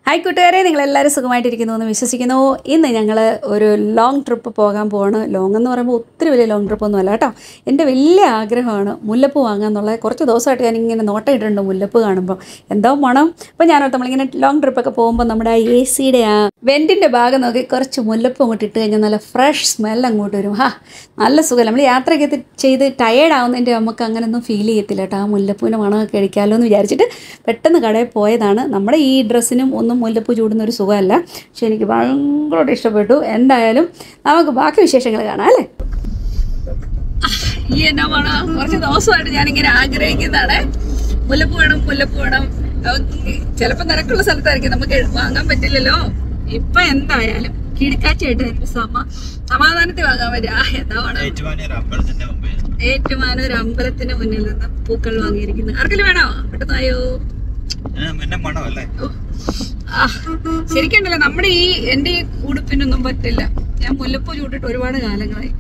Hi കൂട്ടുകാരെ നിങ്ങളെല്ലാവരും സുഖമായിട്ടിരിക്കുന്നു എന്ന് വിശ്വസിക്കുന്നു ഇന്ന് ഞങ്ങൾ ഒരു ലോങ് ട്രിപ്പ് പോകാൻ പോവാണ് ലോങ് എന്ന് പറയുമ്പോൾ ഒത്തിരി വലിയ ലോങ് ട്രിപ്പ് ഒന്നും അല്ല കേട്ടോ എൻ്റെ വലിയ ആഗ്രഹമാണ് മുല്ലപ്പൂ വാങ്ങാന്നുള്ളത് കുറച്ച് ദിവസമായിട്ട് ഞാൻ ഇങ്ങനെ നോട്ടം ഇട്ടിട്ടുണ്ട് മുല്ലപ്പൂ കാണുമ്പോൾ എന്തോ മണം അപ്പോൾ ഞാൻ നമ്മളിങ്ങനെ ലോങ് ട്രിപ്പൊക്കെ പോകുമ്പോൾ നമ്മുടെ ആ എ സിയുടെ ആ വെൻറ്റിൻ്റെ ഭാഗം നോക്കി കുറച്ച് മുല്ലപ്പൂ അങ്ങോട്ട് ഇട്ട് കഴിഞ്ഞാൽ നല്ല ഫ്രഷ് സ്മെൽ അങ്ങോട്ട് വരും ഹാ നല്ല സുഖം നമ്മൾ യാത്രയൊക്കെ ചെയ്ത് ടയേർഡ് ആവുന്നതിൻ്റെ നമുക്ക് അങ്ങനെയൊന്നും ഫീൽ ചെയ്യത്തില്ല കേട്ടോ ആ മുല്ലപ്പൂവിൻ്റെ മണമൊക്കെ അടിക്കാമല്ലോ എന്ന് വിചാരിച്ചിട്ട് പെട്ടെന്ന് കടയിൽ പോയതാണ് നമ്മുടെ ഈ ഡ്രസ്സിനും ഒന്നും മുല്ലപ്പൂ ചൂടുന്ന ഒരു സുഖമല്ല പക്ഷെ എനിക്ക് ഭയങ്കരമായിട്ട് ഇഷ്ടപ്പെട്ടു എന്തായാലും നമുക്ക് ബാക്കി വിശേഷങ്ങൾ കാണാം അല്ലേ ഈ എന്നാ മണം കുറച്ച് ദിവസമായിട്ട് ഞാനിങ്ങനെ ആഗ്രഹിക്കുന്നതാണ് മുല്ലപ്പൂ വേണം മുല്ലപ്പൂ വേണം ചിലപ്പോൾ നിരക്കുള്ള സ്ഥലത്തായിരിക്കും നമുക്ക് വാങ്ങാൻ പറ്റില്ലല്ലോ ഇപ്പൊ എന്തായാലും കിടക്കാച്ചായിട്ട് എനിക്ക് സമ സമാധാനത്തിൽ വാങ്ങാൻ പറ്റും ആ എന്താ വേണം ഏറ്റുമാനൂർ അമ്പലത്തിന്റെ മുമ്പിൽ ഏറ്റുമാനൂർ അമ്പലത്തിന് മുന്നിൽ നിന്ന് പൂക്കൾ വാങ്ങിയിരിക്കുന്നത് ആർക്കെങ്കിലും വേണോ പെട്ടെന്നായോ ഏ, എന്നെ മണമല്ലേ ഓ, ആ, ശരിക്കുണ്ടല്ലോ നമ്മുടെ ഈ എന്റെ ഈ ഉടുപ്പിനൊന്നും പറ്റില്ല ഞാൻ മുല്ലപ്പൂ ചൂട്ടിട്ട് ഒരുപാട് കാലങ്ങളായി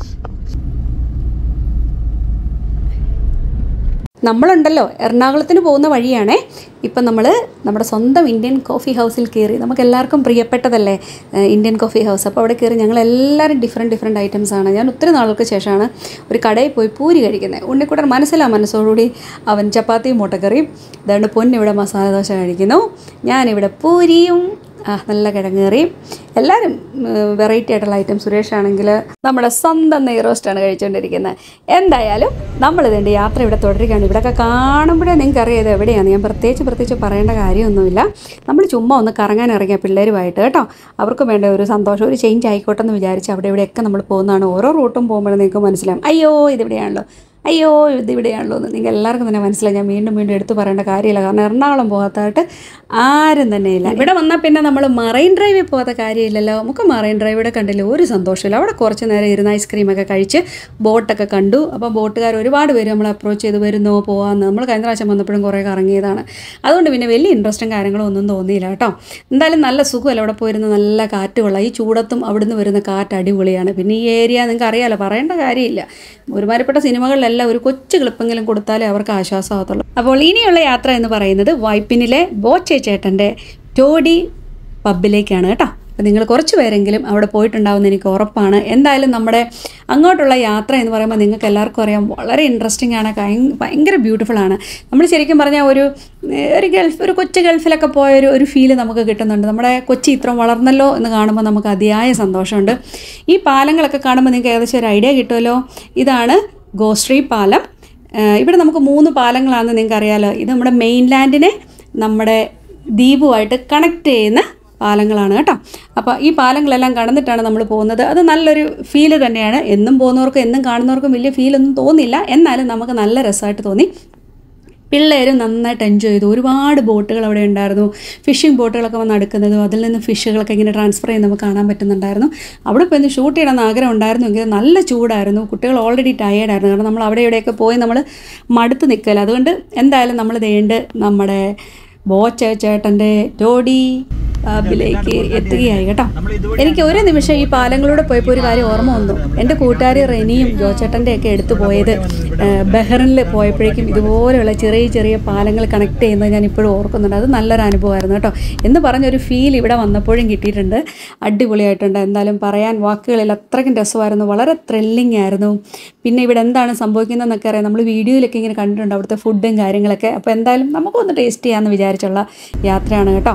നമ്മളുണ്ടല്ലോ എറണാകുളത്തിന് പോകുന്ന വഴിയാണേ ഇപ്പം നമ്മൾ നമ്മുടെ സ്വന്തം ഇന്ത്യൻ കോഫി ഹൗസിൽ കയറി നമുക്ക് എല്ലാവർക്കും പ്രിയപ്പെട്ടതല്ലേ ഏഹ്, ഇന്ത്യൻ കോഫി ഹൗസ് അപ്പോൾ അവിടെ കയറി ഞങ്ങൾ എല്ലാവരും ഡിഫറെൻറ്റ് ഡിഫറെൻറ്റ് ഐറ്റംസ് ആണ് ഞാൻ ഒത്തിരി നാളുകൾക്ക് ശേഷമാണ് ഒരു കടയിൽ പോയി പൂരി കഴിക്കുന്നത് ഉണ്ണിക്കുട്ടൻ മനസ്സിലാ മനസ്സോടുകൂടി അവൻ ചപ്പാത്തിയും മുട്ടക്കറിയും അതുകൊണ്ട് പൊന്നിവിടെ മസാല ദോശ കഴിക്കുന്നു ഞാനിവിടെ പൂരിയും ആ നല്ല കിഴങ്ങേറിയും എല്ലാവരും വെറൈറ്റി ആയിട്ടുള്ള ഐറ്റം സുരേഷ് ആണെങ്കിൽ നമ്മുടെ സ്വന്തം നെയ് റോസ്റ്റാണ് കഴിച്ചുകൊണ്ടിരിക്കുന്നത് എന്തായാലും നമ്മൾ ഇതിൻ്റെ യാത്ര ഇവിടെ തുടരുകയാണ് ഇവിടെയൊക്കെ കാണുമ്പോഴേ നിങ്ങൾക്ക് അറിയാം ഇത് എവിടെയാണ് ഞാൻ പ്രത്യേകിച്ച് പ്രത്യേകിച്ച് പറയേണ്ട കാര്യമൊന്നുമില്ല നമ്മൾ ചുമ്മാ ഒന്ന് കറങ്ങാൻ ഇറങ്ങിയ പിള്ളേരുമായിട്ട് കേട്ടോ അവർക്ക് വേണ്ട ഒരു സന്തോഷം ഒരു ചേഞ്ച് ആയിക്കോട്ടെ എന്ന് വിചാരിച്ച് അവിടെ ഇവിടെയൊക്കെ നമ്മൾ പോകുന്നതാണ് ഓരോ റൂട്ടും പോകുമ്പോഴും നിങ്ങൾക്ക് മനസ്സിലാവും അയ്യോ ഇതിവിടെയാണല്ലോ അയ്യോ ഇത് ഇവിടെയാണല്ലോ എന്ന് നിങ്ങൾക്ക് എല്ലാവർക്കും തന്നെ മനസ്സിലായി ഞാൻ വീണ്ടും വീണ്ടും എടുത്തു പറയേണ്ട കാര്യമില്ല കാരണം എറണാകുളം പോകാത്തതായിട്ട് ആരും തന്നെ ഇല്ല ഇവിടെ വന്നാൽ പിന്നെ നമ്മൾ മറൈൻ ഡ്രൈവിൽ പോകാത്ത കാര്യമില്ലല്ലോ നമുക്ക് മറൈൻ ഡ്രൈവിടെ കണ്ടില്ല ഒരു സന്തോഷമില്ല അവിടെ കുറച്ച് നേരം ഇരുന്ന് ഐസ്ക്രീമൊക്കെ കഴിച്ച് ബോട്ടൊക്കെ കണ്ടു അപ്പോൾ ബോട്ടുകാർ ഒരുപാട് പേര് നമ്മൾ അപ്രോച്ച് ചെയ്ത് വരുന്നോ പോകാമെന്ന് നമ്മൾ കഴിഞ്ഞ പ്രാവശ്യം വന്നപ്പോഴും കുറേ കറങ്ങിയതാണ് അതുകൊണ്ട് പിന്നെ വലിയ ഇൻട്രസ്റ്റും കാര്യങ്ങളും ഒന്നും തോന്നിയില്ല കേട്ടോ എന്തായാലും നല്ല സുഖമല്ല അവിടെ പോയിരുന്ന നല്ല കാറ്റ് കൊള്ളാം ഈ ചൂടത്തും അവിടുന്ന് വരുന്ന കാറ്റ് അടിപൊളിയാണ് പിന്നെ ഈ ഏരിയ നിങ്ങൾക്ക് അറിയാലോ പറയേണ്ട കാര്യമില്ല ഒരുമാതിരിപ്പെട്ട സിനിമകളിലെല്ലാം ഒരു കൊച്ചു ക്ലിപ്പെങ്കിലും കൊടുത്താലേ അവർക്ക് ആശ്വാസമാകത്തുള്ളൂ അപ്പോൾ ഇനിയുള്ള യാത്ര എന്ന് പറയുന്നത് വൈപ്പിനിലെ ബോച്ചെ ചേട്ടൻ്റെ ടോഡി പബ്ബിലേക്കാണ് കേട്ടോ അപ്പോൾ നിങ്ങൾ കുറച്ച് പേരെങ്കിലും അവിടെ പോയിട്ടുണ്ടാവുമെന്ന് എനിക്ക് ഉറപ്പാണ് എന്തായാലും നമ്മുടെ അങ്ങോട്ടുള്ള യാത്ര എന്ന് പറയുമ്പോൾ നിങ്ങൾക്ക് എല്ലാവർക്കും അറിയാം വളരെ ഇൻട്രസ്റ്റിംഗ് ആണ് ഭയ- ഭയങ്കര ബ്യൂട്ടിഫുൾ ആണ് നമ്മൾ ശരിക്കും പറഞ്ഞാൽ ഒരു ഏഹ്, ഒരു ഗൾഫ് ഒരു കൊച്ചു ഗൾഫിലൊക്കെ പോയ ഒരു ഒരു ഫീല് നമുക്ക് കിട്ടുന്നുണ്ട് നമ്മുടെ കൊച്ചി ഇത്രയും വളർന്നല്ലോ എന്ന് കാണുമ്പോൾ നമുക്ക് അതിയായ സന്തോഷമുണ്ട് ഈ പാലങ്ങളൊക്കെ കാണുമ്പോൾ നിങ്ങൾക്ക് ഏകദേശം ഒരു ഐഡിയ കിട്ടുമല്ലോ ഇതാണ് ഗോശ്രീ പാലം ഏഹ്, ഇവിടെ നമുക്ക് മൂന്ന് പാലങ്ങളാണെന്ന് നിങ്ങൾക്ക് അറിയാലോ ഇത് നമ്മുടെ മെയിൻലാൻഡിനെ നമ്മുടെ ദ്വീപുമായിട്ട് കണക്ട് ചെയ്യുന്ന പാലങ്ങളാണ് കേട്ടോ അപ്പോൾ ഈ പാലങ്ങളെല്ലാം കടന്നിട്ടാണ് നമ്മൾ പോകുന്നത് അത് നല്ലൊരു ഫീല് തന്നെയാണ് എന്നും പോകുന്നവർക്കും എന്നും കാണുന്നവർക്കും വലിയ ഫീലൊന്നും തോന്നില്ല എന്നാലും നമുക്ക് നല്ല രസമായിട്ട് തോന്നി പിള്ളേരും നന്നായിട്ട് എൻജോയ് ചെയ്തു ഒരുപാട് ബോട്ടുകൾ അവിടെ ഉണ്ടായിരുന്നു ഫിഷിംഗ് ബോട്ടുകളൊക്കെ വന്ന് അടുക്കുന്നതും അതിൽ നിന്ന് ഫിഷുകളൊക്കെ ഇങ്ങനെ ട്രാൻസ്ഫർ ചെയ്യുന്നത് നമുക്ക് കാണാൻ പറ്റുന്നുണ്ടായിരുന്നു അവിടെ പോയി ഒന്ന് ഷൂട്ട് ചെയ്യണമെന്ന് ആഗ്രഹം ഉണ്ടായിരുന്നു എങ്കിൽ നല്ല ചൂടായിരുന്നു കുട്ടികൾ ഓൾറെഡി ടയേർഡായിരുന്നു കാരണം നമ്മൾ അവിടെ ഇവിടെയൊക്കെ പോയി നമ്മൾ മടുത്ത് നിൽക്കല അതുകൊണ്ട് എന്തായാലും നമ്മൾ ദേണ്ട് നമ്മുടെ ബോച്ച ചേട്ടൻ്റെ ടോഡി പാബിലേക്ക് എത്തുകയായി കേട്ടോ എനിക്ക് ഒരു നിമിഷം ഈ പാലങ്ങളിലൂടെ പോയപ്പോൾ ഒരു കാര്യം ഓർമ്മ വന്നു എൻ്റെ കൂട്ടുകാരി റെനിയും ജോച്ചേട്ടൻ്റെ ഒക്കെ എടുത്തു പോയത് ഏഹ്, ബഹ്റിനിൽ പോയപ്പോഴേക്കും ഇതുപോലെയുള്ള ചെറിയ ചെറിയ പാലങ്ങൾ കണക്ട് ചെയ്യുന്നത് ഞാൻ ഇപ്പോഴും ഓർക്കുന്നുണ്ട് അത് നല്ലൊരു അനുഭവമായിരുന്നു കേട്ടോ എന്ന് പറഞ്ഞൊരു ഫീൽ ഇവിടെ വന്നപ്പോഴും കിട്ടിയിട്ടുണ്ട് അടിപൊളിയായിട്ടുണ്ട് എന്തായാലും പറയാൻ വാക്കുകളിൽ അത്രയ്ക്കും രസമായിരുന്നു വളരെ ത്രില്ലിംഗ് ആയിരുന്നു പിന്നെ ഇവിടെ എന്താണ് സംഭവിക്കുന്നതെന്നൊക്കെ അറിയാം നമ്മൾ വീഡിയോയിലൊക്കെ ഇങ്ങനെ കണ്ടിട്ടുണ്ട് അവിടുത്തെ ഫുഡും കാര്യങ്ങളൊക്കെ അപ്പോൾ എന്തായാലും നമുക്കൊന്ന് ടേസ്റ്റ് ചെയ്യാമെന്ന് വിചാരിച്ചുള്ള യാത്രയാണ് കേട്ടോ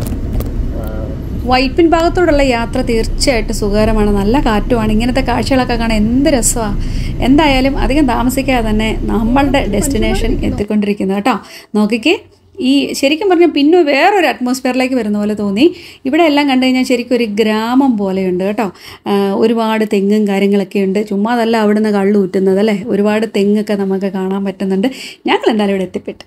വൈപ്പിൻ ഭാഗത്തോടുള്ള യാത്ര തീർച്ചയായിട്ടും സുഖകരമാണ് നല്ല കാറ്റുമാണ് ഇങ്ങനത്തെ കാഴ്ചകളൊക്കെ കാണാൻ എന്ത് രസമാണ് എന്തായാലും അധികം താമസിക്കാതെ തന്നെ നമ്മളുടെ ഡെസ്റ്റിനേഷൻ എത്തിക്കൊണ്ടിരിക്കുന്നു കേട്ടോ നോക്കിക്കേ ഈ ശരിക്കും പറഞ്ഞാൽ പിന്നെ വേറൊരു അറ്റ്മോസ്ഫിയറിലേക്ക് വരുന്ന പോലെ തോന്നി ഇവിടെ എല്ലാം കണ്ടു കഴിഞ്ഞാൽ ശരിക്കും ഒരു ഗ്രാമം പോലെയുണ്ട് കേട്ടോ ആ, ഒരുപാട് തെങ്ങും കാര്യങ്ങളൊക്കെ ഉണ്ട് ചുമ്മാ അതല്ല അവിടുന്ന് കള്ളു ഊറ്റുന്നത് അല്ലേ ഒരുപാട് തെങ്ങൊക്കെ നമുക്ക് കാണാൻ പറ്റുന്നുണ്ട് ഞങ്ങൾ എന്തായാലും ഇവിടെ എത്തിപ്പെട്ടു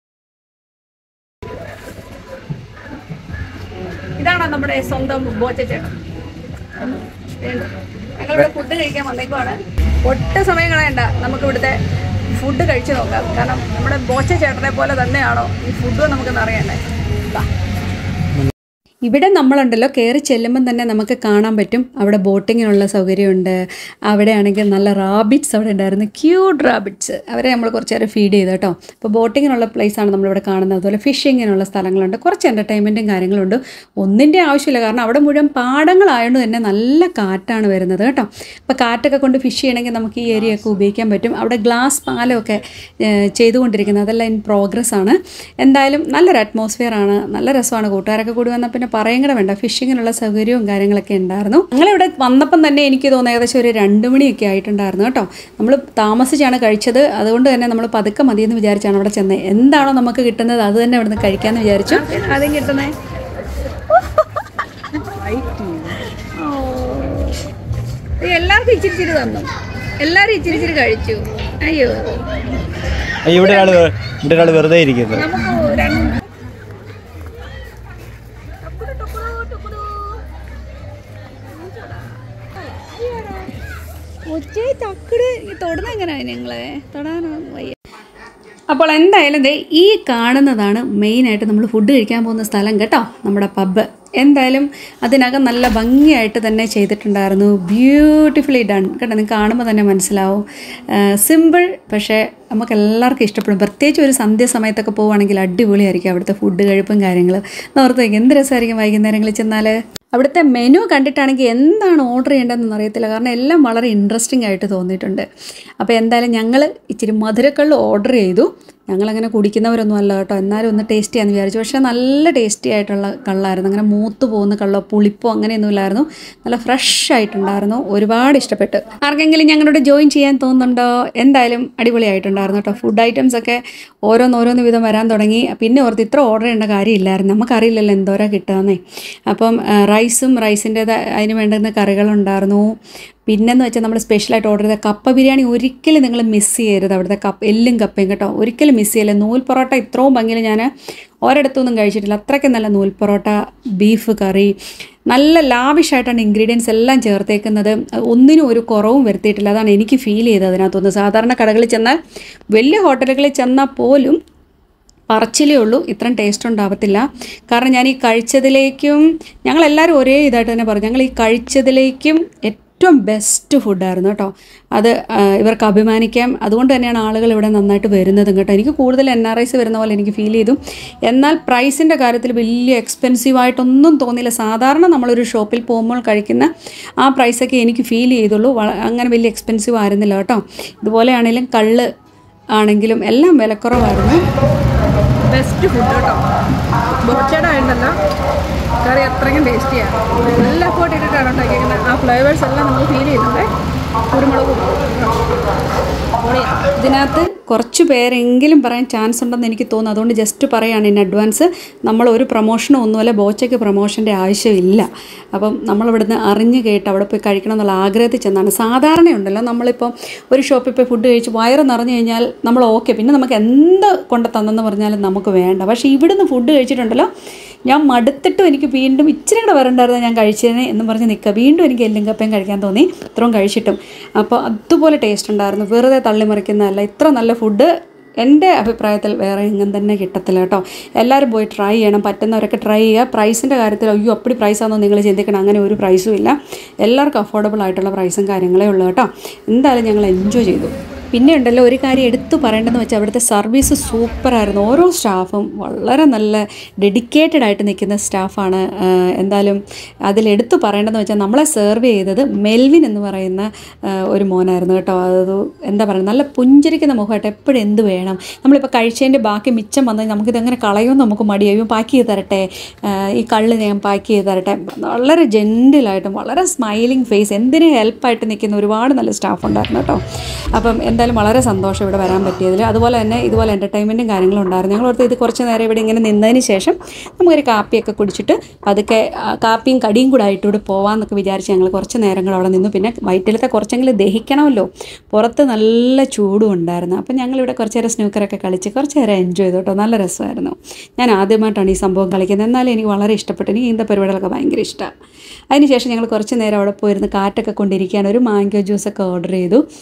ഇതാണോ നമ്മുടെ സ്വന്തം ബോച്ചേട്ടൻ ഞങ്ങളിവിടെ ഫുഡ് കഴിക്കാൻ വന്നേക്കുവാണ് ഒട്ടും സമയം കളയണ്ട നമുക്ക് ഇവിടുത്തെ ഫുഡ് കഴിച്ചു നോക്കാം കാരണം നമ്മുടെ ബോച്ച ചേട്ടനെ പോലെ തന്നെയാണോ ഈ ഫുഡ് നമുക്കൊന്ന് അറിയണ്ടേ ദാ. ഇവിടെ നമ്മളുണ്ടല്ലോ കയറി ചെല്ലുമ്പം തന്നെ നമുക്ക് കാണാൻ പറ്റും അവിടെ ബോട്ടിങ്ങിനുള്ള സൗകര്യമുണ്ട് അവിടെ ആണെങ്കിൽ നല്ല റാബിറ്റ്സ് അവിടെ ഉണ്ടായിരുന്നു ക്യൂട്ട് റാബിറ്റ്സ് അവരെ നമ്മൾ കുറച്ച് നേരം ഫീഡ് ചെയ്തു കേട്ടോ അപ്പോൾ ബോട്ടിങ്ങിനുള്ള പ്ലേസാണ് നമ്മളിവിടെ കാണുന്നത് അതുപോലെ ഫിഷിങ്ങിനുള്ള സ്ഥലങ്ങളുണ്ട് കുറച്ച് എൻ്റർടൈൻമെൻറ്റും കാര്യങ്ങളുണ്ട് ഒന്നിൻ്റെ ആവശ്യമില്ല കാരണം അവിടെ മുഴുവൻ പാടങ്ങളായതുകൊണ്ട് തന്നെ നല്ല കാറ്റാണ് വരുന്നത് കേട്ടോ അപ്പോൾ കാറ്റൊക്കെ കൊണ്ട് ഫിഷ് ചെയ്യണമെങ്കിൽ നമുക്ക് ഈ ഏരിയ ഒക്കെ ഉപയോഗിക്കാൻ പറ്റും അവിടെ ഗ്ലാസ് പാലമൊക്കെ ഏഹ്, ചെയ്തുകൊണ്ടിരിക്കുന്നത് അതെല്ലാം ഇൻ പ്രോഗ്രസ് ആണ് എന്തായാലും നല്ലൊരു അറ്റ്മോസ്ഫിയർ ആണ് നല്ല രസമാണ് കൂട്ടുകാരൊക്കെ കൂടി വന്നാൽ പിന്നെ പറയും കൂടെ വേണ്ട ഫിഷിങ്ങിനുള്ള സൗകര്യവും കാര്യങ്ങളൊക്കെ ഉണ്ടായിരുന്നു ഞങ്ങളിവിടെ വന്നപ്പം തന്നെ എനിക്ക് തോന്നുന്നു ഏകദേശം ഒരു രണ്ട് മണിയൊക്കെ ആയിട്ടുണ്ടായിരുന്നു കേട്ടോ നമ്മൾ താമസിച്ചാണ് കഴിച്ചത് അതുകൊണ്ട് തന്നെ നമ്മൾ പതുക്കെ മതിയെന്ന് വിചാരിച്ചാണ് അവിടെ ചെന്നത് എന്താണോ നമുക്ക് കിട്ടുന്നത് അത് തന്നെ ഇവിടുന്ന് കഴിക്കാമെന്ന് വിചാരിച്ചു ആദ്യം കിട്ടുന്നേ എല്ലാവർക്കും ഇച്ചിരി ഇച്ചിരി തന്നു എല്ലാവരും ഇച്ചിരി ഇച്ചിരി കഴിച്ചു അയ്യോ അയ്യോ, ഇവിടെ ഒരാൾ ഇവിടെ ഒരാൾ വെറുതെ ഇരിക്കുന്നത് നമുക്ക് രണ്ട് ഒച്ചേ തക്കട് തൊടുന്ന എങ്ങനെയാണ് ഞങ്ങളെ തൊടാനോ വയ്യ അപ്പോൾ എന്തായാലും ദേ ഈ കാണുന്നതാണ് മെയിനായിട്ട് നമ്മൾ ഫുഡ് കഴിക്കാൻ പോകുന്ന സ്ഥലം കേട്ടോ നമ്മുടെ പബ്ബ് എന്തായാലും അതിനകം നല്ല ഭംഗിയായിട്ട് തന്നെ ചെയ്തിട്ടുണ്ടായിരുന്നു ബ്യൂട്ടിഫുള്ളി ഡൺ കേട്ടോ നിങ്ങൾക്ക് കാണുമ്പോൾ തന്നെ മനസ്സിലാവും സിമ്പിൾ പക്ഷേ നമുക്ക് എല്ലാവർക്കും ഇഷ്ടപ്പെടും പ്രത്യേകിച്ച് ഒരു സന്ധ്യ സമയത്തൊക്കെ പോവുകയാണെങ്കിൽ അടിപൊളിയായിരിക്കും അവിടുത്തെ ഫുഡ് കഴിപ്പും കാര്യങ്ങൾ ഓർത്തേക്ക് എന്ത് രസമായിരിക്കും വൈകുന്നേരങ്ങളിൽ ചെന്നാൽ അവിടുത്തെ മെനു കണ്ടിട്ടാണെങ്കിൽ എന്താണ് ഓർഡർ ചെയ്യേണ്ടതെന്ന് അറിയത്തില്ല കാരണം എല്ലാം വളരെ ഇൻട്രസ്റ്റിംഗ് ആയിട്ട് തോന്നിയിട്ടുണ്ട് അപ്പോൾ എന്തായാലും ഞങ്ങൾ ഇച്ചിരി മധുരക്കള്ള് ഓർഡർ ചെയ്തു ഞങ്ങളങ്ങനെ കുടിക്കുന്നവരൊന്നും അല്ല കേട്ടോ എന്നാലും ഒന്ന് ടേസ്റ്റ് ചെയ്യാമെന്ന് വിചാരിച്ചു പക്ഷേ നല്ല ടേസ്റ്റി ആയിട്ടുള്ള കള്ളായിരുന്നു അങ്ങനെ മൂത്ത് പോകുന്ന കള്ളോ പുളിപ്പോ അങ്ങനെയൊന്നും ഇല്ലായിരുന്നു നല്ല ഫ്രഷ് ആയിട്ടുണ്ടായിരുന്നു ഒരുപാട് ഇഷ്ടപ്പെട്ടു ആർക്കെങ്കിലും ഞങ്ങളോട് ജോയിൻ ചെയ്യാൻ തോന്നുന്നുണ്ടോ എന്തായാലും അടിപൊളിയായിട്ടുണ്ടായിരുന്നു കേട്ടോ ഫുഡ് ഐറ്റംസ് ഒക്കെ ഓരോന്നോരോന്ന് വിധം വരാൻ തുടങ്ങി പിന്നെ ഓർത്ത് ഇത്ര ഓർഡർ ചെയ്യേണ്ട കാര്യമില്ലായിരുന്നു നമുക്കറിയില്ലല്ലോ എന്തോരാ കിട്ടുകയെന്നേ അപ്പം ആ, റൈസും റൈസിൻ്റേത് അതിന് വേണ്ടുന്ന കറികളുണ്ടായിരുന്നു പിന്നെന്ന് വെച്ചാൽ നമ്മൾ സ്പെഷ്യലായിട്ട് ഓർഡർ ചെയ്ത കപ്പ ബിരിയാണി ഒരിക്കലും നിങ്ങൾ മിസ് ചെയ്യരുത് അവിടുത്തെ കപ്പ എല്ലും കപ്പയും കേട്ടോ ഒരിക്കലും മിസ് ചെയ്യില്ല നൂൽ പൊറോട്ട ഇത്രയും ഭംഗിയിൽ ഞാൻ ഒരിടത്തൊന്നും കഴിച്ചിട്ടില്ല അത്രയ്ക്ക് നല്ല നൂൽ പൊറോട്ട ബീഫ് കറി നല്ല ലാവിഷായിട്ടാണ് ഇൻഗ്രീഡിയൻസ് എല്ലാം ചേർത്തേക്കുന്നത് ഒന്നിനും ഒരു കുറവും വരുത്തിയിട്ടില്ല അതാണ് എനിക്ക് ഫീൽ ചെയ്തത് അതിനകത്തൊന്ന് സാധാരണ കടകളിൽ ചെന്നാൽ വലിയ ഹോട്ടലുകളിൽ ചെന്നാൽ പോലും പറച്ചിലേ ഉള്ളൂ ഇത്രയും ടേസ്റ്റ് ഉണ്ടാവത്തില്ല കാരണം ഞാൻ ഈ കഴിച്ചതിലേക്കും ഞങ്ങളെല്ലാവരും ഒരേ ഇതായിട്ട് തന്നെ പറഞ്ഞു ഞങ്ങൾ ഈ കഴിച്ചതിലേക്കും ഏറ്റവും ബെസ്റ്റ് ഫുഡായിരുന്നു കേട്ടോ അത് ആ, ഇവർക്ക് അഭിമാനിക്കാം അതുകൊണ്ട് തന്നെയാണ് ആളുകൾ ഇവിടെ നന്നായിട്ട് വരുന്നതും കേട്ടോ എനിക്ക് കൂടുതൽ എൻ ആർ ഐസ് വരുന്ന പോലെ എനിക്ക് ഫീൽ ചെയ്തു എന്നാൽ പ്രൈസിൻ്റെ കാര്യത്തിൽ വലിയ എക്സ്പെൻസീവ് ആയിട്ടൊന്നും തോന്നിയില്ല സാധാരണ നമ്മളൊരു ഷോപ്പിൽ പോകുമ്പോൾ കഴിക്കുന്ന ആ പ്രൈസൊക്കെ എനിക്ക് ഫീൽ ചെയ്തുള്ളൂ വള- അങ്ങനെ വലിയ എക്സ്പെൻസീവ് ആയിരുന്നില്ല കേട്ടോ ഇതുപോലെയാണെങ്കിലും കള്ള് ആണെങ്കിലും എല്ലാം വിലക്കുറവായിരുന്നു ബെസ്റ്റ് ഫുഡ് കേട്ടോ ബോച്ചയുടെ ഉണ്ടല്ലോ കറി അത്രയ്ക്കും ടേസ്റ്റിയാണ് നല്ല എഫോർട്ട് ഇട്ടിട്ടാണ് ഉണ്ടാക്കിയിരിക്കുന്നത് ആ ഫ്ലേവേഴ്സ് എല്ലാം നമുക്ക് ഫീൽ ചെയ്യുന്നുണ്ട് കുരുമുളകും പൊളിയാണ്. ഇതിനകത്ത് കുറച്ച് പേരെങ്കിലും പറയാൻ ചാൻസ് ഉണ്ടെന്ന് എനിക്ക് തോന്നുന്നു അതുകൊണ്ട് ജസ്റ്റ് പറയാണ് ഇൻ അഡ്വാൻസ് നമ്മൾ ഒരു പ്രൊമോഷനോ ഒന്നുമല്ല ബോച്ചയ്ക്ക് പ്രൊമോഷൻ്റെ ആവശ്യമില്ല അപ്പം നമ്മളിവിടുന്ന് അറിഞ്ഞ് കേട്ട് അവിടെ പോയി കഴിക്കണം എന്നുള്ള ആഗ്രഹത്തിൽ ചെന്നാണ് സാധാരണയുണ്ടല്ലോ നമ്മളിപ്പോൾ ഒരു ഷോപ്പിൽ പോയി ഫുഡ് കഴിച്ച് വയറ് നിറഞ്ഞു കഴിഞ്ഞാൽ നമ്മൾ ഓക്കെ പിന്നെ നമുക്ക് എന്ത് കൊണ്ട് തന്നെന്ന് പറഞ്ഞാലും നമുക്ക് വേണ്ട പക്ഷേ ഇവിടുന്ന് ഫുഡ് കഴിച്ചിട്ടുണ്ടല്ലോ ഞാൻ മടുത്തിട്ടും എനിക്ക് വീണ്ടും ഇച്ചിരി കൂടെ വരണ്ടായിരുന്നു ഞാൻ കഴിച്ചതിന് എന്ന് പറഞ്ഞ് നിൽക്കുക വീണ്ടും എനിക്ക് എല്ലും കപ്പയും കഴിക്കാൻ തോന്നി ഇത്രയും കഴിച്ചിട്ടും അപ്പോൾ അതുപോലെ ടേസ്റ്റ് ഉണ്ടായിരുന്നു വെറുതെ തള്ളിമറിക്കുന്നതല്ല ഇത്ര നല്ല ഫുഡ് എൻ്റെ അഭിപ്രായത്തിൽ വേറെ എങ്ങും തന്നെ കിട്ടത്തില്ല കേട്ടോ എല്ലാവരും പോയി ട്രൈ ചെയ്യണം പറ്റുന്നവരൊക്കെ ട്രൈ ചെയ്യുക പ്രൈസിൻ്റെ കാര്യത്തിൽ അയ്യോ അപ്പടി പ്രൈസാണെന്നോ നിങ്ങൾ ചിന്തിക്കണം അങ്ങനെ ഒരു പ്രൈസും ഇല്ല എല്ലാവർക്കും അഫോർഡബിൾ ആയിട്ടുള്ള പ്രൈസും കാര്യങ്ങളേ ഉള്ളൂ കേട്ടോ എന്തായാലും ഞങ്ങൾ എൻജോയ് ചെയ്തു പിന്നെ ഉണ്ടല്ലോ ഒരു കാര്യം എടുത്തു പറയേണ്ടതെന്ന് വെച്ചാൽ അവിടുത്തെ സർവീസ് സൂപ്പറായിരുന്നു ഓരോ സ്റ്റാഫും വളരെ നല്ല ഡെഡിക്കേറ്റഡ് ആയിട്ട് നിൽക്കുന്ന സ്റ്റാഫാണ് ആഹ് എന്തായാലും അതിൽ എടുത്തു പറയേണ്ടതെന്ന് വെച്ചാൽ നമ്മളെ സെർവ് ചെയ്തത് മെൽവിൻ എന്ന് പറയുന്ന ആഹ് ഒരു മോനായിരുന്നു കേട്ടോ അത് എന്താ പറയുക നല്ല പുഞ്ചിരിക്കുന്ന മുഖമായിട്ട് എപ്പോഴും എന്ത് വേണം നമ്മളിപ്പോൾ കഴിച്ചതിൻ്റെ ബാക്കി മിച്ചം വന്നാൽ നമുക്കിതെങ്ങനെ കളയുമെന്ന് നമുക്ക് മടിയായും പാക്ക് ചെയ്ത് തരട്ടെ ആഹ് ഈ കള്ള് ഞാൻ പാക്ക് ചെയ്ത് തരട്ടെ വളരെ ജെൻറ്റിലായിട്ടും വളരെ സ്മൈലിംഗ് ഫേസ് എന്തിനും ഹെൽപ്പായിട്ട് നിൽക്കുന്ന ഒരുപാട് നല്ല സ്റ്റാഫ് ഉണ്ടായിരുന്നു കേട്ടോ അപ്പം എന്തായാലും വളരെ സന്തോഷം ഇവിടെ വരാൻ പറ്റിയതിൽ അതുപോലെ തന്നെ ഇതുപോലെ എൻ്റർടൈൻമെൻറ്റും കാര്യങ്ങളും ഉണ്ടായിരുന്നു ഞങ്ങൾ ഓർത്ത് ഇത് കുറച്ച് നേരം ഇവിടെ ഇങ്ങനെ നിന്നതിന് ശേഷം നമുക്കൊരു കാപ്പിയൊക്കെ കുടിച്ചിട്ട് പതുക്കെ ആ, കാപ്പിയും കടിയും കൂടെ ആയിട്ട് ഇവിടെ പോകാമെന്നൊക്കെ വിചാരിച്ച് ഞങ്ങൾ കുറച്ച് നേരങ്ങൾ അവിടെ നിന്നു പിന്നെ വയറ്റിലത്തെ കുറച്ചെങ്കിലും ദഹിക്കണമല്ലോ പുറത്ത് നല്ല ചൂടും ഉണ്ടായിരുന്നു അപ്പം ഞങ്ങളിവിടെ കുറച്ച് നേരം സ്നൂക്കറൊക്കെ കളിച്ച് കുറച്ച് നേരം എൻജോയ് ചെയ്തു കേട്ടോ നല്ല രസമായിരുന്നു ഞാൻ ആദ്യമായിട്ടാണ് ഈ സംഭവം കളിക്കുന്നത് എന്നാലും എനിക്ക് വളരെ ഇഷ്ടപ്പെട്ടു എനിക്ക് ഇങ്ങനത്തെ പരിപാടികളൊക്കെ ഭയങ്കര ഇഷ്ടമാണ് അതിനുശേഷം ഞങ്ങൾ കുറച്ച് നേരം അവിടെ പോയിരുന്ന് കാറ്റൊക്കെ കൊണ്ടിരിക്കാൻ ഒരു മാങ്കോ ജ്യൂസൊക്കെ ഓർഡർ ചെയ്തു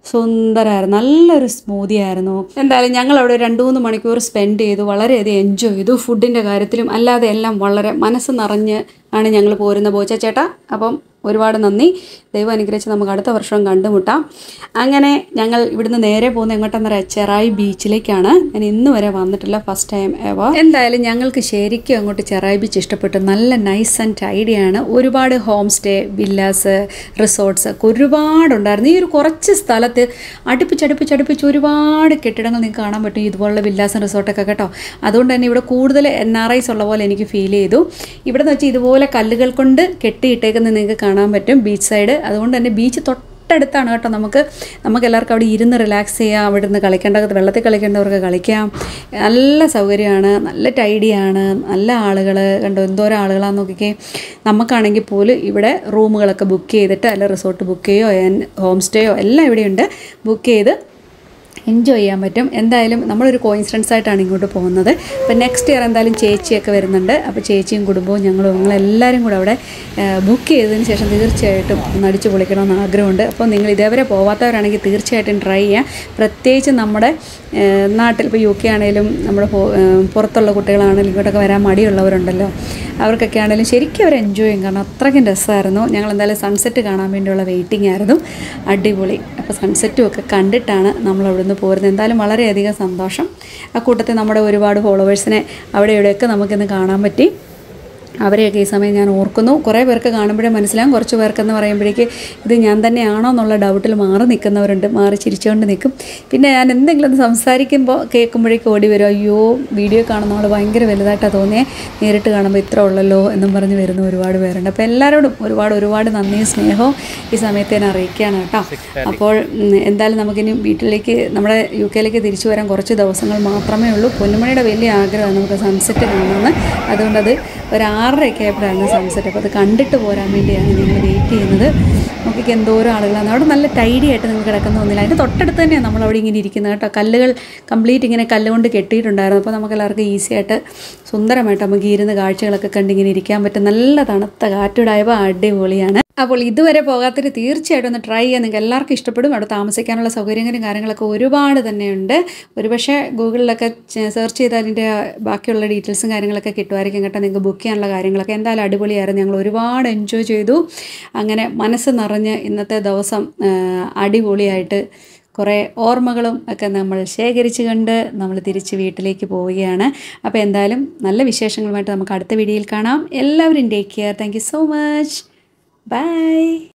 സുന്ദരമായിരുന്നു നല്ലൊരു സ്മൂതി ആയിരുന്നു എന്തായാലും ഞങ്ങൾ അവിടെ രണ്ട് മൂന്ന് മണിക്കൂർ സ്പെൻഡ് ചെയ്തു വളരെയധികം എൻജോയ് ചെയ്തു ഫുഡിൻ്റെ കാര്യത്തിലും അല്ലാതെ എല്ലാം വളരെ മനസ്സ് നിറഞ്ഞ് ആണ് ഞങ്ങൾ പോരുന്ന ബോച്ച ചേട്ടാ അപ്പം ഒരുപാട് നന്ദി ദൈവം അനുഗ്രഹിച്ച് നമുക്ക് അടുത്ത വർഷം കണ്ടുമുട്ടാം അങ്ങനെ ഞങ്ങൾ ഇവിടുന്ന് നേരെ പോകുന്ന എങ്ങോട്ടെന്ന് പറയാം ചെറായി ബീച്ചിലേക്കാണ് ഞാൻ ഇന്ന് വരെ വന്നിട്ടില്ല ഫസ്റ്റ് ടൈം എവർ എന്തായാലും ഞങ്ങൾക്ക് ശരിക്കും അങ്ങോട്ട് ചെറായി ബീച്ച് ഇഷ്ടപ്പെട്ടു നല്ല നൈസ് ആൻഡ് ടൈഡി ആണ് ഒരുപാട് ഹോം സ്റ്റേ വില്ലാസ് റിസോർട്ട്സ് ഒക്കെ ഒരുപാടുണ്ടായിരുന്നു ഈ ഒരു കുറച്ച് സ്ഥലത്ത് അടുപ്പിച്ചടുപ്പിച്ചടുപ്പിച്ച് ഒരുപാട് കെട്ടിടങ്ങൾ നിങ്ങൾക്ക് കാണാൻ പറ്റും ഇതുപോലുള്ള വില്ലാസും റിസോർട്ടൊക്കെ കേട്ടോ അതുകൊണ്ട് തന്നെ ഇവിടെ കൂടുതൽ എൻ ആർ ഐസ് ഉള്ള പോലെ എനിക്ക് ഫീൽ ചെയ്തു ഇവിടെ നിന്ന് വെച്ചാൽ ഇതുപോലെ കല്ലുകൾ കൊണ്ട് കെട്ടിയിട്ടേക്കുന്നത് നിങ്ങൾക്ക് കാണാൻ പറ്റും ബീച്ച് സൈഡ് അതുകൊണ്ട് തന്നെ ബീച്ച് തൊട്ടടുത്താണ് കേട്ടോ നമുക്ക് നമുക്ക് എല്ലാവർക്കും അവിടെ ഇരുന്ന് റിലാക്സ് ചെയ്യാം അവിടെ ഇരുന്ന് കളിക്കേണ്ടത് വെള്ളത്തിൽ കളിക്കേണ്ടവർക്ക് കളിക്കാം നല്ല സൗകര്യമാണ് നല്ല ടൈഡിയാണ് നല്ല ആളുകൾ കണ്ടോ എന്തോരം ആളുകളാന്ന് നോക്കിക്കേ നമുക്കാണെങ്കിൽ പോലും ഇവിടെ റൂമുകളൊക്കെ ബുക്ക് ചെയ്തിട്ട് അല്ല റിസോർട്ട് ബുക്ക് ചെയ്യോ ഹോം സ്റ്റേയോ എല്ലാം ഇവിടെയുണ്ട് ബുക്ക് ചെയ്ത് എൻജോയ് ചെയ്യാൻ പറ്റും എന്തായാലും നമ്മളൊരു കോയിൻസിഡൻസ് ആയിട്ടാണ് ഇങ്ങോട്ട് പോകുന്നത് അപ്പോൾ നെക്സ്റ്റ് ഇയർ എന്തായാലും ചേച്ചിയൊക്കെ വരുന്നുണ്ട് അപ്പോൾ ചേച്ചിയും കുടുംബവും ഞങ്ങളും ഞങ്ങളെല്ലാവരും കൂടെ അവിടെ ബുക്ക് ചെയ്തതിന് ശേഷം തീർച്ചയായിട്ടും ഒന്ന് അടിച്ചു പൊളിക്കണമെന്ന് ആഗ്രഹമുണ്ട് അപ്പോൾ നിങ്ങൾ ഇതേവരെ പോവാത്തവരാണെങ്കിൽ തീർച്ചയായിട്ടും ട്രൈ ചെയ്യാം പ്രത്യേകിച്ച് നമ്മുടെ ഏഹ്, നാട്ടിൽ ഇപ്പോൾ യു കെ ആണെങ്കിലും നമ്മുടെ പോ- ഏഹ്, പുറത്തുള്ള കുട്ടികളാണെങ്കിലും ഇങ്ങോട്ടൊക്കെ വരാൻ മടിയുള്ളവരുണ്ടല്ലോ അവർക്കൊക്കെ ആണെങ്കിലും ശരിക്കും അവർ എൻജോയ് ചെയ്യും കാരണം അത്രയ്ക്കും രസമായിരുന്നു ഞങ്ങൾ എന്തായാലും സൺസെറ്റ് കാണാൻ വേണ്ടിയുള്ള വെയിറ്റിംഗ് ആയിരുന്നു അടിപൊളി അപ്പോൾ സൺസെറ്റും ഒക്കെ കണ്ടിട്ടാണ് നമ്മൾ അവിടുന്ന് പോരുന്നത് എന്തായാലും വളരെയധികം സന്തോഷം ആ കൂട്ടത്തിൽ നമ്മുടെ ഒരുപാട് ഫോളോവേഴ്സിനെ അവിടെ ഇവിടെയൊക്കെ നമുക്കിന്ന് കാണാൻ പറ്റി അവരെയൊക്കെ ഈ സമയം ഞാൻ ഓർക്കുന്നു കുറേ പേർക്ക് കാണുമ്പോഴേ മനസ്സിലാകും കുറച്ച് പേർക്കെന്ന് പറയുമ്പോഴേക്ക് ഇത് ഞാൻ തന്നെയാണോ എന്നുള്ള ഡൗട്ടിൽ മാറി നിൽക്കുന്നവരുണ്ട് മാറി ചിരിച്ചുകൊണ്ട് നിൽക്കും പിന്നെ ഞാൻ എന്തെങ്കിലും ഒന്ന് സംസാരിക്കുമ്പോൾ കേൾക്കുമ്പോഴേക്ക് ഓടി വരും അയ്യോ വീഡിയോ കാണുന്ന ആൾ ഭയങ്കര വലുതായിട്ടാണ് തോന്നിയേ നേരിട്ട് കാണുമ്പോൾ ഇത്ര ഉള്ളല്ലോ എന്നും പറഞ്ഞ് വരുന്ന ഒരുപാട് പേരുണ്ട് അപ്പോൾ എല്ലാവരോടും ഒരുപാട് ഒരുപാട് നന്ദിയും സ്നേഹവും ഈ സമയത്ത് ഞാൻ അറിയിക്കുകയാണ് കേട്ടോ അപ്പോൾ ഉം, എന്തായാലും നമുക്കിനി വീട്ടിലേക്ക് നമ്മുടെ യു കെയിലേക്ക് തിരിച്ചു വരാൻ കുറച്ച് ദിവസങ്ങൾ മാത്രമേ ഉള്ളൂ പൊന്നുമണിയുടെ വലിയ ആഗ്രഹമാണ് നമുക്ക് സൺസെറ്റ് കാണുമെന്ന് അതുകൊണ്ടത് ഒരു ആറരയൊക്കെ ആയപ്പോഴാണ് സൺസെറ്റ് അപ്പോൾ അത് കണ്ടിട്ട് പോരാൻ വേണ്ടിയാണ് ഞങ്ങൾ വെയിറ്റ് ചെയ്യുന്നത് നോക്കിക്ക് എന്തോരം ആളുകളാണ് അവിടെ നല്ല ടൈഡി ആയിട്ട് നിങ്ങൾക്ക് കിടക്കുന്ന ഒന്നില്ല അതിൻ്റെ തൊട്ടടുത്ത് തന്നെയാണ് നമ്മൾ അവിടെ ഇങ്ങനെ ഇരിക്കുന്നത് കേട്ടോ കല്ലുകൾ കംപ്ലീറ്റ് ഇങ്ങനെ കല്ലുകൊണ്ട് കെട്ടിയിട്ടുണ്ടായിരുന്നു അപ്പോൾ നമുക്ക് എല്ലാവർക്കും ഈസി ആയിട്ട് സുന്ദരമായിട്ട് നമുക്ക് ഇരുന്ന് കാഴ്ചകളൊക്കെ കണ്ടിങ്ങനെ ഇരിക്കാൻ പറ്റും നല്ല തണുത്ത കാറ്റുടായപ്പോൾ അടിപൊളിയാണ് അപ്പോൾ ഇതുവരെ പോകാത്തൊരു തീർച്ചയായിട്ടും ഒന്ന് ട്രൈ ചെയ്യാൻ നിങ്ങൾക്ക് എല്ലാവർക്കും ഇഷ്ടപ്പെടും അവിടെ താമസിക്കാനുള്ള സൗകര്യങ്ങളും കാര്യങ്ങളൊക്കെ ഒരുപാട് തന്നെയുണ്ട് ഒരുപക്ഷെ ഗൂഗിളിലൊക്കെ സെർച്ച് ചെയ്താൽ അതിൻ്റെ ബാക്കിയുള്ള ഡീറ്റെയിൽസും കാര്യങ്ങളൊക്കെ കിട്ടുമായിരിക്കും കേട്ടോ നിങ്ങൾക്ക് ബുക്ക് ചെയ്യാനുള്ള കാര്യങ്ങളൊക്കെ എന്തായാലും അടിപൊളിയായിരുന്നു ഞങ്ങൾ ഒരുപാട് എൻജോയ് ചെയ്തു അങ്ങനെ മനസ്സ് നിറഞ്ഞ് ഇന്നത്തെ ദിവസം ആ, അടിപൊളിയായിട്ട് കുറേ ഓർമ്മകളും ഒക്കെ നമ്മൾ ശേഖരിച്ച് കണ്ട് നമ്മൾ തിരിച്ച് വീട്ടിലേക്ക് പോവുകയാണ് അപ്പോൾ എന്തായാലും നല്ല വിശേഷങ്ങളുമായിട്ട് നമുക്ക് അടുത്ത വീഡിയോയിൽ കാണാം എല്ലാവരും take care thank you so much by